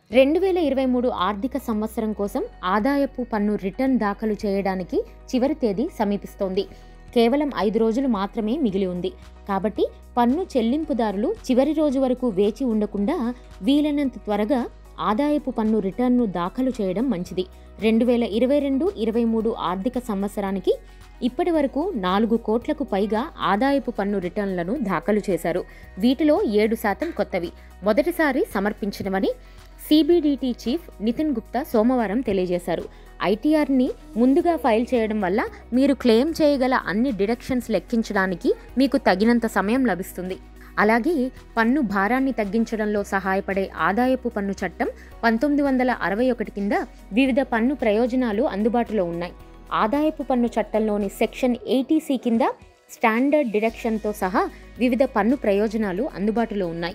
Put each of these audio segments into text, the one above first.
రెండు వేల ఇరవై మూడు ఆర్థిక సంవత్సరం కోసం ఆదాయపు పన్ను రిటర్న్ దాఖలు చేయడానికి చివరి తేదీ సమీపిస్తోంది కేవలం ఐదు రోజులు మాత్రమే మిగిలి ఉంది కాబట్టి పన్ను చెల్లింపుదారులు చివరి రోజు వరకు వేచి ఉండకుండా వీలైనంత త్వరగా ఆదాయపు పన్ను రిటర్న్ను దాఖలు చేయడం మంచిది రెండు వేల ఇరవై రెండు ఇరవై మూడు ఆర్థిక సంవత్సరానికి ఇప్పటి వరకు నాలుగు కోట్లకు పైగా ఆదాయపు పన్ను రిటర్న్లను దాఖలు చేశారు వీటిలో ఏడు శాతం కొత్తవి మొదటిసారి సమర్పించినవని సిబిడిటి చీఫ్ నితిన్ గుప్తా సోమవారం తెలియజేశారు ఐటీఆర్ని ముందుగా ఫైల్ చేయడం వల్ల మీరు క్లెయిమ్ చేయగల అన్ని డిడక్షన్స్ లెక్కించడానికి మీకు తగినంత సమయం లభిస్తుంది అలాగే పన్ను భారాన్ని తగ్గించడంలో సహాయపడే ఆదాయపు పన్ను చట్టం పంతొమ్మిది వందల అరవై ఒకటి కింద వివిధ పన్ను ప్రయోజనాలు అందుబాటులో ఉన్నాయి ఆదాయపు పన్ను చట్టంలోని సెక్షన్ ఎయిటీసీ కింద స్టాండర్డ్ డిడక్షన్తో సహా వివిధ పన్ను ప్రయోజనాలు అందుబాటులో ఉన్నాయి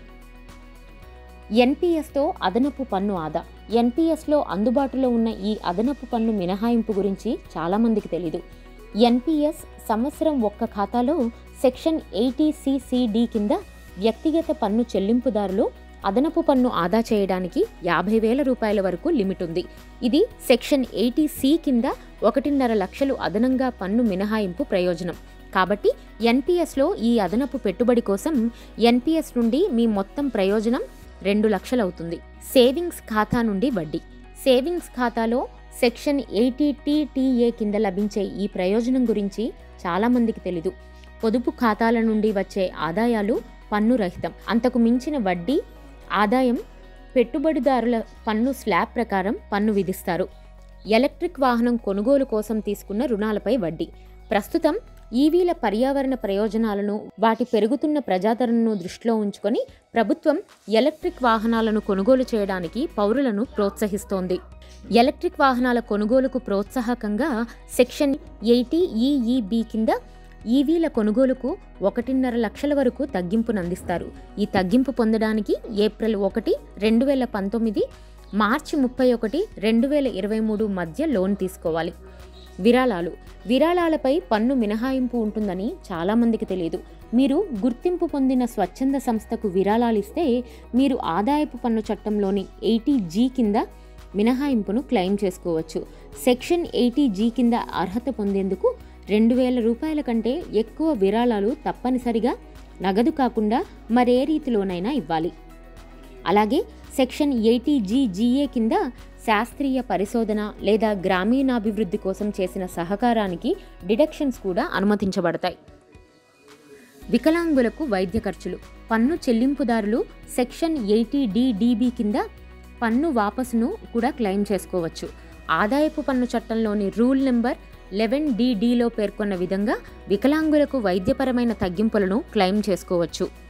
ఎన్పిఎస్తో అదనపు పన్ను ఆదా ఎన్పిఎస్లో అందుబాటులో ఉన్న ఈ అదనపు పన్ను మినహాయింపు గురించి చాలామందికి తెలీదు ఎన్పిఎస్ సంవత్సరం ఒక్క ఖాతాలో సెక్షన్ ఎయిటీ సిసిడి కింద వ్యక్తిగత పన్ను చెల్లింపుదారులు అదనపు పన్ను ఆదా చేయడానికి యాభై వేల రూపాయల వరకు లిమిట్ ఉంది ఇది సెక్షన్ ఎయిటీ సి కింద ఒకటిన్నర లక్షలు అదనంగా పన్ను మినహాయింపు ప్రయోజనం కాబట్టి ఎన్పిఎస్లో ఈ అదనపు పెట్టుబడి కోసం ఎన్పిఎస్ నుండి మీ మొత్తం ప్రయోజనం రెండు లక్షలవుతుంది సేవింగ్స్ ఖాతా నుండి వడ్డీ సేవింగ్స్ ఖాతాలో సెక్షన్ ఎయిటీ టీటీఏ కింద లభించే ఈ ప్రయోజనం గురించి చాలామందికి తెలీదు పొదుపు ఖాతాల నుండి వచ్చే ఆదాయాలు పన్ను రహితం అంతకు మించిన వడ్డీ ఆదాయం పెట్టుబడిదారుల పన్ను స్లాబ్ ప్రకారం పన్ను విధిస్తారు ఎలక్ట్రిక్ వాహనం కొనుగోలు కోసం తీసుకున్న రుణాలపై వడ్డీ ప్రస్తుతం ఈవీల పర్యావరణ ప్రయోజనాలను వాటి పెరుగుతున్న ప్రజాదరణను దృష్టిలో ఉంచుకొని ప్రభుత్వం ఎలక్ట్రిక్ వాహనాలను కొనుగోలు చేయడానికి పౌరులను ప్రోత్సహిస్తోంది ఎలక్ట్రిక్ వాహనాల కొనుగోలుకు ప్రోత్సాహకంగా సెక్షన్ ఎయిటీ ఈఈబి కింద ఈవీల కొనుగోలుకు ఒకటిన్నర లక్షల వరకు తగ్గింపునందిస్తారు ఈ తగ్గింపు పొందడానికి ఏప్రిల్ ఒకటి రెండు వేల పంతొమ్మిది మార్చి ముప్పై ఒకటి రెండు వేల ఇరవై మూడు మధ్య లోన్ తీసుకోవాలి విరాళాలు విరాళాలపై పన్ను మినహాయింపు ఉంటుందని చాలామందికి తెలియదు మీరు గుర్తింపు పొందిన స్వచ్ఛంద సంస్థకు విరాళాలు ఇస్తే మీరు ఆదాయపు పన్ను చట్టంలోని ఎయిటీ జీ కింద మినహాయింపును క్లెయిమ్ చేసుకోవచ్చు సెక్షన్ ఎయిటీ జీ కింద అర్హత పొందేందుకు రెండు వేల రూపాయల కంటే ఎక్కువ విరాళాలు తప్పనిసరిగా నగదు కాకుండా మరే రీతిలోనైనా ఇవ్వాలి అలాగే సెక్షన్ ఎయిటీ జీ జీఏ కింద శాస్త్రీయ పరిశోధన లేదా గ్రామీణాభివృద్ధి కోసం చేసిన సహకారానికి డిడక్షన్స్ కూడా అనుమతించబడతాయి వికలాంగులకు వైద్య ఖర్చులు పన్ను చెల్లింపుదారులు సెక్షన్ ఎయిటీ డిడిబి కింద పన్ను వాపసును కూడా క్లెయిమ్ చేసుకోవచ్చు ఆదాయపు పన్ను చట్టంలోని రూల్ నెంబర్ లెవెన్ డిడిలో పేర్కొన్న విధంగా వికలాంగులకు వైద్యపరమైన తగ్గింపులను క్లెయిమ్ చేసుకోవచ్చు